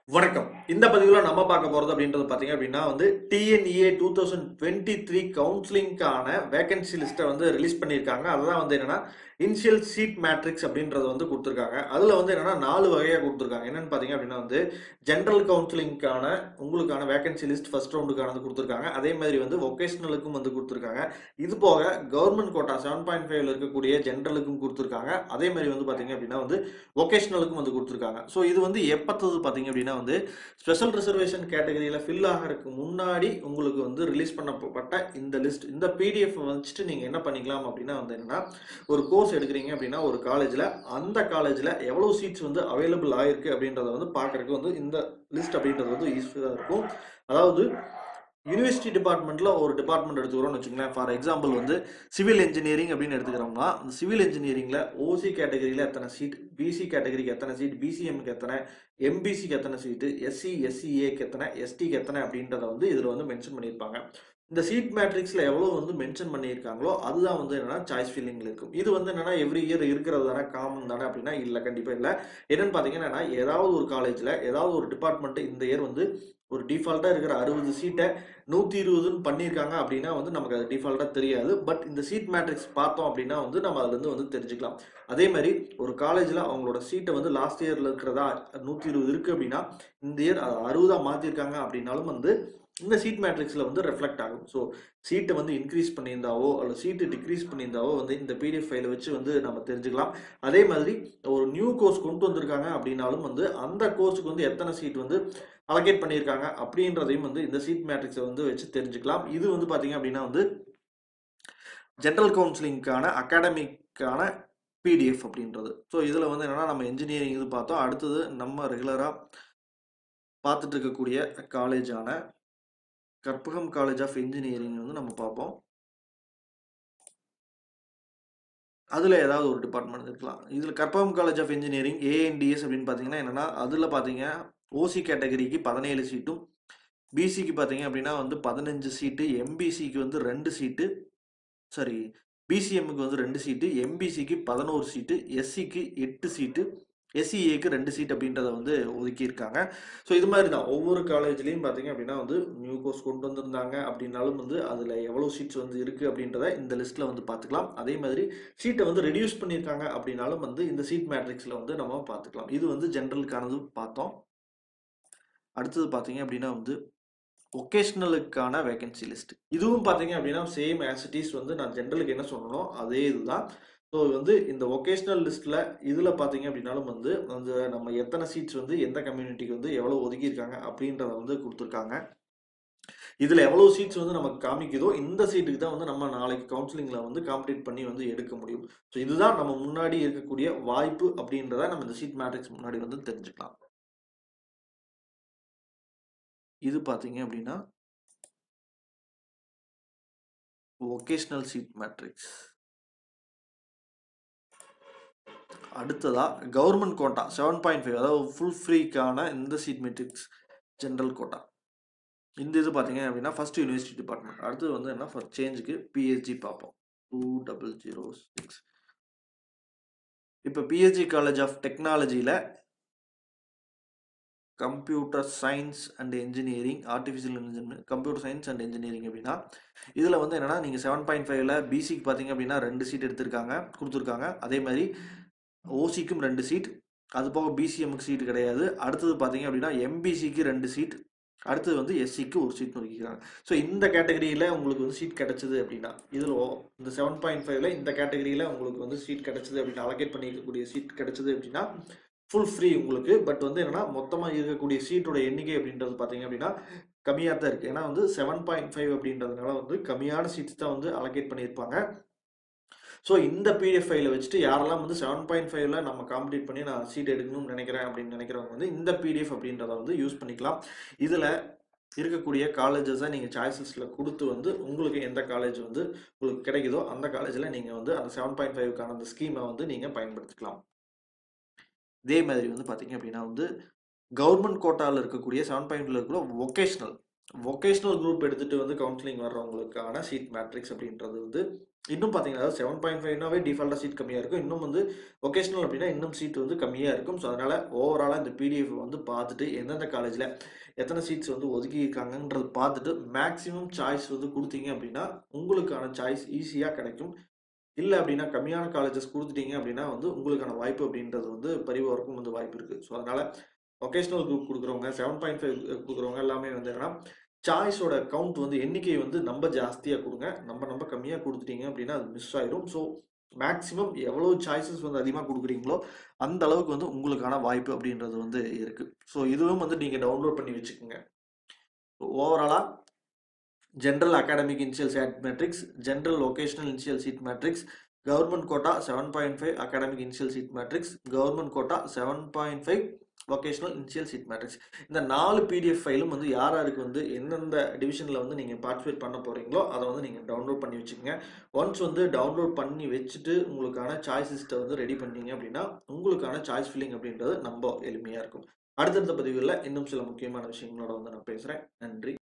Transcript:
வணக்கம் இந்த பதிவில் நம்ம பார்க்க போறது அப்படின்றது பாத்தீங்க அப்படின்னா வந்து TNEA two thousand twenty three கவுன்சிலிங்கான வேகன்சி லிஸ்ட்டை வந்து ரிலீஸ் பண்ணியிருக்காங்க அதுதான் வந்து என்னன்னா இனிஷியல் சீட் மேட்ரிக்ஸ் அப்படின்றத வந்து கொடுத்துருக்காங்க அதுல வந்து என்னன்னா நாலு வகையா கொடுத்துருக்காங்க என்னன்னு பாத்தீங்க அப்படின்னா வந்து ஜென்ரல் கவுன்சிலிங்கான உங்களுக்கான வேகன்சி லிஸ்ட் ஃபர்ஸ்ட் ரவுண்டுக்கானது கொடுத்துருக்காங்க அதே மாதிரி வந்து ஒகேஷனலுக்கும் வந்து கொடுத்துருக்காங்க இது போக கவர்மெண்ட் கோட்டா செவன் பாயிண்ட் ஃபைவ்ல இருக்கக்கூடிய ஜென்ரலுக்கும் கொடுத்துருக்காங்க அதே மாதிரி வந்து பாத்தீங்க அப்படின்னா வந்து ஒகேஷனலுக்கும் வந்து கொடுத்துருக்காங்க ஸோ இது வந்து எப்பத்தது பாத்தீங்க அப்படின்னா வந்து ஸ்பெஷல் ரிசர்வேஷன் கேட்டகரியில ஃபில் ஆகிறதுக்கு முன்னாடி உங்களுக்கு வந்து ரிலீஸ் பண்ணப்பட்ட இந்த லிஸ்ட் இந்த பிடிஎஃப் வச்சுட்டு நீங்க என்ன பண்ணிக்கலாம் அப்படின்னா வந்து என்னன்னா ஒரு கோர்ஸ் எடுக்கிறீங்க அப்படின்னா ஒரு காலேஜ்ல அந்த காலேஜ்ல எவ்வளவு சீட்ஸ் வந்து அவைலபிள் ஆயிருக்கு அப்படின்றத வந்து பார்க்கறதுக்கு வந்து இந்த லிஸ்ட் அப்படின்றது வந்து யூஸ்ஃபுல்லாக இருக்கும் அதாவது யூனிவர்சிட்டி டிபார்ட்மெண்ட்ல ஒரு டிபார்ட்மெண்ட் எடுத்துக்கிறோம்னு வச்சுங்களேன் ஃபார் எக்ஸாம்பிள் வந்து சிவில் இன்ஜினியரிங் அப்படின்னு எடுத்துக்கிறோம்னா அந்த சிவில் இன்ஜினியரிங்ல ஓசி கேட்டகரியில எத்தனை சீட் பிசி கேட்டகரிக்கு எத்தனை சீட் பிசிஎம்க்கு எத்தனை எம்பிசிக்கு எத்தனை சீட்டு எஸ்சி எஸ்சிஏக்கு எத்தனை எஸ்டிக்கு எத்தனை அப்படின்றத வந்து இதுல வந்து மென்ஷன் பண்ணியிருப்பாங்க இந்த சீட் மேட்ரிக்ஸ்ல எவ்வளவு வந்து மென்ஷன் பண்ணியிருக்காங்களோ அதுதான் வந்து என்னன்னா சாய்ஸ் ஃபில்லிங்ல இருக்கும் இது வந்து என்னன்னா எவ்ரி இயர் இருக்கிறது தானே காமன் தானே அப்படின்னா இல்ல கண்டிப்பா இல்ல என்னன்னு பாத்தீங்கன்னா ஏதாவது ஒரு காலேஜ்ல ஏதாவது ஒரு டிபார்ட்மெண்ட் இந்த இயர் வந்து ஒரு டிஃபால்ட்டா இருக்கிற அறுபது சீட்டை நூத்தி இருபதுன்னு பண்ணியிருக்காங்க அப்படின்னா வந்து நமக்கு அது டிஃபால்ட்டா தெரியாது பட் இந்த சீட் மேட்ரிக்ஸ் பார்த்தோம் அப்படின்னா வந்து நம்ம அதுல இருந்து வந்து தெரிஞ்சுக்கலாம் அதே மாதிரி ஒரு காலேஜ்ல அவங்களோட சீட்டை வந்து லாஸ்ட் இயர்ல இருக்கிறதா நூத்தி இருபது இருக்கு அப்படின்னா இந்த இயர் அறுபதா மாத்திருக்காங்க அப்படின்னாலும் வந்து இந்த சீட் மேட்ரிக்ஸ்ல வந்து ரெஃப்ளெக்ட் ஆகும் ஸோ சீட்டை வந்து இன்க்ரீஸ் பண்ணியிருந்தாவோ அல்லது சீட்டு டிக்ரீஸ் பண்ணியிருந்தாவோ வந்து இந்த பிடிஎஃப் ஃபைலை வச்சு வந்து நம்ம தெரிஞ்சுக்கலாம் அதே மாதிரி ஒரு நியூ கோர்ஸ் கொண்டு வந்திருக்காங்க அப்படின்னாலும் வந்து அந்த கோர்ஸுக்கு வந்து எத்தனை சீட் வந்து அலகேட் பண்ணியிருக்காங்க அப்படின்றதையும் வந்து இந்த சீட் மேட்ரிக்ஸை வந்து வச்சு தெரிஞ்சுக்கலாம் இது வந்து பாத்தீங்க அப்படின்னா வந்து ஜென்ரல் கவுன்சிலிங்க்கான அகாடமிக்கான பிடிஎஃப் அப்படின்றது ஸோ இதில் வந்து என்னன்னா நம்ம இன்ஜினியரிங் இது பார்த்தோம் அடுத்தது நம்ம ரெகுலராக பார்த்துட்டு இருக்கக்கூடிய காலேஜான கற்பகம் காலேஜ் ஆஃப் இன்ஜினியரிங் வந்து நம்ம பார்ப்போம் அதில் ஏதாவது ஒரு டிபார்ட்மெண்ட் இருக்கலாம் இதில் கற்பகம் காலேஜ் ஆஃப் இன்ஜினியரிங் ஏஎன்டிஎஸ் அப்படின்னு பார்த்தீங்கன்னா என்னன்னா அதில் பார்த்தீங்க ஓசி கேட்டகரிக்கு பதினேழு சீட்டும் பிசிக்கு பார்த்தீங்க அப்படின்னா வந்து பதினஞ்சு சீட்டு எம்பிசிக்கு வந்து ரெண்டு சீட்டு சாரி பிசிஎம்முக்கு வந்து ரெண்டு சீட்டு எம்பிசிக்கு பதினோரு சீட்டு எஸ்சிக்கு எட்டு சீட்டு எஸ்சிஏக்கு ரெண்டு சீட் அப்படின்றத வந்து ஒதுக்கியிருக்காங்க ஸோ இது மாதிரி தான் ஒவ்வொரு காலேஜ்லேயும் பார்த்தீங்க அப்படின்னா வந்து நியூ கோர்ஸ் கொண்டு வந்திருந்தாங்க அப்படின்னாலும் வந்து அதில் எவ்வளோ சீட்ஸ் வந்து இருக்குது அப்படின்றத இந்த லிஸ்ட்டில் வந்து பார்த்துக்கலாம் அதே மாதிரி சீட்டை வந்து ரெடியூஸ் பண்ணியிருக்காங்க அப்படின்னாலும் வந்து இந்த சீட் மேட்ரிக்ஸில் வந்து நம்ம பார்த்துக்கலாம் இது வந்து ஜென்ரலுக்கானது பார்த்தோம் அடுத்தது பார்த்தீங்க அப்படின்னா வந்து ஒகேஷ்னலுக்கான வேகன்சி லிஸ்ட் இதுவும் பார்த்தீங்க அப்படின்னா சேம் ஆசிட்டிஸ் வந்து நான் ஜென்ரலுக்கு என்ன சொல்லணும் அதே இதுதான் ஸோ வந்து இந்த ஒகேஷ்னல் லிஸ்ட்ல இதுல பார்த்தீங்க அப்படின்னாலும் வந்து அந்த நம்ம எத்தனை சீட்ஸ் வந்து எந்த கம்யூனிட்டிக்கு வந்து எவ்வளோ ஒதுக்கியிருக்காங்க அப்படின்றத வந்து கொடுத்துருக்காங்க இதுல எவ்வளவு சீட்ஸ் வந்து நமக்கு காமிக்குதோ இந்த சீட்டுக்கு தான் வந்து நம்ம நாளைக்கு கவுன்சிலிங்ல வந்து காம்படிட் பண்ணி வந்து எடுக்க முடியும் ஸோ இதுதான் நம்ம முன்னாடி இருக்கக்கூடிய வாய்ப்பு அப்படின்றத நம்ம இந்த சீட் மேட்ரிக்ஸ் முன்னாடி வந்து தெரிஞ்சுக்கலாம் இது பார்த்தீங்க அப்படின்னா ஒகேஷ்னல் சீட் மேட்ரிக்ஸ் அடுத்ததா government quota seven point five அதாவது ஃபுல் ஃப்ரீக்கான இந்த சீட் மேட்ரிக்ஸ் ஜென்ரல் கோட்டா இந்த இது பார்த்தீங்க அப்படின்னா ஃபர்ஸ்ட் யூனிவர்சிட்டி டிபார்ட்மெண்ட் அடுத்தது வந்து என்ன ஃபார் சேஞ்சுக்கு பிஹெச்டி பார்ப்போம் டூ டபுள் ஜீரோ சிக்ஸ் இப்போ பிஹெச்டி காலேஜ் ஆஃப் டெக்னாலஜியில் computer science and engineering artificial engineering computer science and engineering அப்படின்னா இதில் வந்து என்னன்னா நீங்கள் செவன் பாயிண்ட் ஃபைவ்ல பிசிக்கு பார்த்தீங்க அப்படின்னா ரெண்டு சீட் எடுத்திருக்காங்க கொடுத்துருக்காங்க அதே மாதிரி ஓசிக்கும் ரெண்டு சீட் அது போக பிசிஎம்க்கு சீட் கிடையாது அடுத்தது பார்த்தீங்க அப்படின்னா எம்பிசிக்கு ரெண்டு சீட் அடுத்தது வந்து எஸ்சிக்கு ஒரு சீட் ஒதுக்கிக்கிறாங்க ஸோ இந்த கேட்டகரியில் உங்களுக்கு வந்து சீட் கிடைச்சது அப்படின்னா இதில் இந்த செவன் பாயிண்ட் ஃபைவ்ல இந்த கேட்டகரியில் உங்களுக்கு வந்து சீட் கிடைச்சது அப்படின்னு அலோகேட் பண்ணியிருக்கக்கூடிய சீட் கிடைச்சது அப்படின்னா ஃபுல் ஃப்ரீ உங்களுக்கு பட் வந்து என்னன்னா மொத்தமாக இருக்கக்கூடிய சீட்டோட எண்ணிக்கை அப்படின்றது பார்த்தீங்க அப்படின்னா கம்மியாக தான் இருக்குது ஏன்னா வந்து செவன் பாயிண்ட் ஃபைவ் அப்படின்றதுனால வந்து கம்மியான சீட்ஸ் தான் வந்து அலோகேட் பண்ணியிருப்பாங்க ஸோ இந்த பிடிஎஃப் ஃபைல வச்சுட்டு யாரெல்லாம் வந்து செவன் பாயிண்ட் ஃபைவ்ல நம்ம காம்படிட் பண்ணி நான் சீட் எடுக்கணும்னு நினைக்கிறேன் அப்படின்னு நினைக்கிறவங்க வந்து இந்த பிடிஎஃப் அப்படின்றத வந்து யூஸ் பண்ணிக்கலாம் இதில் இருக்கக்கூடிய காலேஜஸை நீங்கள் சாய்ஸ் லிஸ்ட்டில் கொடுத்து வந்து உங்களுக்கு எந்த காலேஜ் வந்து உங்களுக்கு கிடைக்குதோ அந்த காலேஜில் நீங்கள் வந்து அந்த செவன் பாயிண்ட் ஃபைவ்க்கான அந்த ஸ்கீமை வந்து நீங்கள் பயன்படுத்திக்கலாம் இதே மாதிரி வந்து பார்த்தீங்க அப்படின்னா வந்து கவர்மெண்ட் கோட்டாவில் இருக்கக்கூடிய செவன் பாயிண்ட்ல இருக்கிற ஒகேஷ்னல் வொகேஷனல் குரூப் எடுத்துட்டு வந்து கவுன்சிலிங் வர்றவங்களுக்கான சீட் மேட்ரிக்ஸ் அப்படின்றது வந்து இன்னும் பார்த்தீங்கன்னா செவன் பாயிண்ட் ஃபைவ்னாவே டிஃபால்ட்டாக சீட் கம்மியாக இருக்கும் இன்னும் வந்து வொகேஷனல் அப்படின்னா இன்னும் சீட் வந்து கம்மியாக இருக்கும் ஸோ அதனால் ஓவராலாக இந்த பிடிஎஃப் வந்து பார்த்துட்டு எந்தெந்த காலேஜில் எத்தனை சீட்ஸ் வந்து ஒதுக்கி இருக்காங்கன்றது பார்த்துட்டு மேக்ஸிமம் சாய்ஸ் வந்து கொடுத்தீங்க அப்படின்னா உங்களுக்கான சாய்ஸ் ஈஸியாக கிடைக்கும் இல்லை அப்படின்னா கம்மியான காலேஜஸ் கொடுத்துட்டீங்க அப்படின்னா வந்து உங்களுக்கான வாய்ப்பு அப்படின்றது வந்து பரிவாருக்கும் வந்து வாய்ப்பு இருக்குது ஸோ அதனால் வொகேஷனல் குரூப் கொடுக்குறவங்க செவன் பாயிண்ட் ஃபைவ் கொடுக்குறவங்க எல்லாமே வந்து என்னன்னா சாய்ஸோட கவுண்ட் வந்து எண்ணிக்கை வந்து நம்ம ஜாஸ்தியாக கொடுங்க நம்ம நம்ம கம்மியாக கொடுத்துட்டீங்க அப்படின்னா அது மிஸ் ஆயிரும் ஸோ மேக்ஸிமம் எவ்வளோ சாய்ஸஸ் வந்து அதிகமாக கொடுக்குறீங்களோ அந்த அளவுக்கு வந்து உங்களுக்கான வாய்ப்பு அப்படின்றது வந்து இருக்குது ஸோ இதுவும் வந்து நீங்கள் டவுன்லோட் பண்ணி வச்சுக்கோங்க ஓவராலாக general academic initial seat matrix general vocational initial seat matrix government quota seven point five academic initial seat matrix government quota seven point five vocational initial seat matrix இந்த நாலு பிடிஎஃப் ஃபைலும் வந்து யார் யாருக்கு வந்து எந்தெந்த டிவிஷனில் வந்து நீங்கள் பார்ட்டிசிபேட் பண்ண போகிறீங்களோ அதை வந்து நீங்கள் டவுன்லோட் பண்ணி வச்சுக்கோங்க ஒன்ஸ் வந்து டவுன்லோட் பண்ணி வச்சுட்டு உங்களுக்கான சாய்ஸ் லிஸ்ட்டை வந்து ரெடி பண்ணீங்க அப்படின்னா உங்களுக்கான சாய்ஸ் ஃபில்லிங் அப்படின்றது ரொம்ப எளிமையாக இருக்கும் அடுத்தடுத்த பதிவுகளில் இன்னும் சில முக்கியமான விஷயங்களோட வந்து நான் பேசுகிறேன் நன்றி